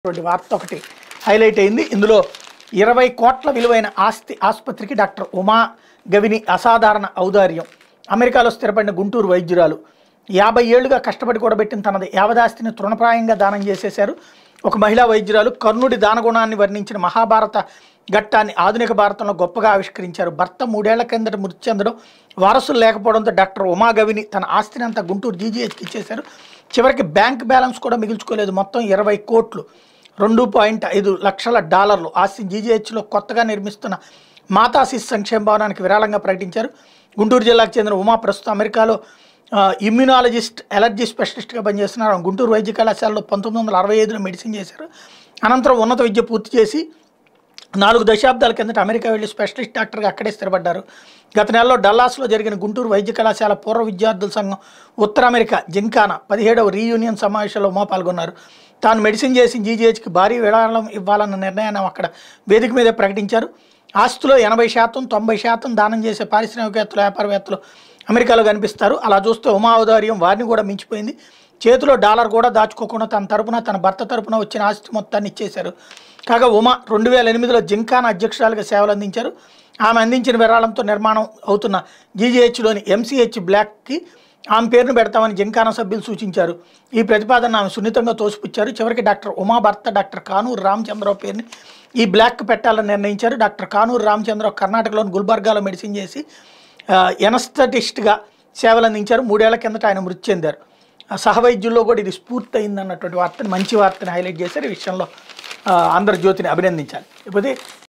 ఉన్నటువంటి వార్త ఒకటి హైలైట్ అయింది ఇందులో ఇరవై కోట్ల విలువైన ఆస్తి ఆసుపత్రికి డాక్టర్ ఉమా గవిని అసాధారణ ఔదార్యం అమెరికాలో స్థిరపడిన గుంటూరు వైద్యురాలు యాభై ఏళ్లుగా కష్టపడి కూడబెట్టిన తనది యావదాస్తిని తృణప్రాయంగా దానం చేసేశారు ఒక మహిళా వైద్యురాలు కర్ణుడి దానగుణాన్ని వర్ణించిన మహాభారత ఘట్టాన్ని ఆధునిక భారతంలో గొప్పగా ఆవిష్కరించారు భర్త మూడేళ్ల కిందట మృతి చెందడం వారసులు లేకపోవడంతో డాక్టర్ ఉమా గవిని తన ఆస్తిని అంతా గుంటూరు జీజీహెచ్కి ఇచ్చేశారు చివరికి బ్యాంక్ బ్యాలెన్స్ కూడా మిగుల్చుకోలేదు మొత్తం ఇరవై కోట్లు రెండు పాయింట్ ఐదు లక్షల డాలర్లు ఆస్తిని జీజీహెచ్లో కొత్తగా నిర్మిస్తున్న మాతా శిశు సంక్షేమ భవనానికి విరాళంగా ప్రకటించారు గుంటూరు జిల్లాకు చెందిన ఉమా ప్రస్తుతం అమెరికాలో ఆ, ఇమ్యూనాలజిస్ట్ ఎలర్జీ స్పెషలిస్ట్గా పనిచేస్తున్నారు ఆమె గుంటూరు వైద్య కళాశాలలో పంతొమ్మిది వందల అరవై ఐదులో మెడిసిన్ చేశారు అనంతరం ఉన్నత విద్య పూర్తి చేసి నాలుగు దశాబ్దాల కిందట అమెరికా వెళ్ళి స్పెషలిస్ట్ డాక్టర్గా అక్కడే స్థిరపడ్డారు గత నెలలో డల్లాస్లో జరిగిన గుంటూరు వైద్య కళాశాల పూర్వ విద్యార్థుల సంఘం ఉత్తర అమెరికా జింకానా పదిహేడవ రీయూనియన్ సమావేశంలో ఉమా పాల్గొన్నారు తాను మెడిసిన్ చేసి జీజీహెచ్కి భారీ విరాళం ఇవ్వాలన్న నిర్ణయాన్ని అక్కడ వేదిక మీద ప్రకటించారు ఆస్తిలో ఎనభై శాతం తొంభై శాతం దానం చేసే పారిశ్రామికవేత్తలు వ్యాపారవేత్తలు అమెరికాలో కనిపిస్తారు అలా చూస్తే ఉమా ఔదార్యం వారిని కూడా మించిపోయింది చేతిలో డాలర్ కూడా దాచుకోకుండా తన తరపున తన భర్త తరపున వచ్చిన ఆస్తి మొత్తాన్ని ఇచ్చేశారు కాగా ఉమా రెండు వేల ఎనిమిదిలో జింకానా అధ్యక్షురాలుగా సేవలు అందించారు ఆమె అందించిన విరాళంతో నిర్మాణం అవుతున్న జీజీహెచ్లోని ఎంసీహెచ్ బ్లాక్కి ఆమె పేరును పెడతామని జింకానా సభ్యులు సూచించారు ఈ ప్రతిపాదన ఆమె సున్నితంగా తోసిపుచ్చారు చివరికి డాక్టర్ ఉమా భర్త డాక్టర్ కానూరు రామచంద్రరావు పేరుని ఈ బ్లాక్ పెట్టాలని నిర్ణయించారు డాక్టర్ కానూరు రామచంద్రరావు కర్ణాటకలోని గుల్బర్గాలో మెడిసిన్ చేసి ఎనస్థటిస్ట్గా సేవలు అందించారు మూడేళ్ల కిందట ఆయన మృతి చెందారు ఆ సహవైద్యుల్లో కూడా ఇది స్ఫూర్తి అయిందన్నటువంటి వార్తని మంచి వార్తని హైలైట్ చేశారు ఈ విషయంలో ఆ, ఆంధ్రజ్యోతిని అభినందించాలి ఇకపోతే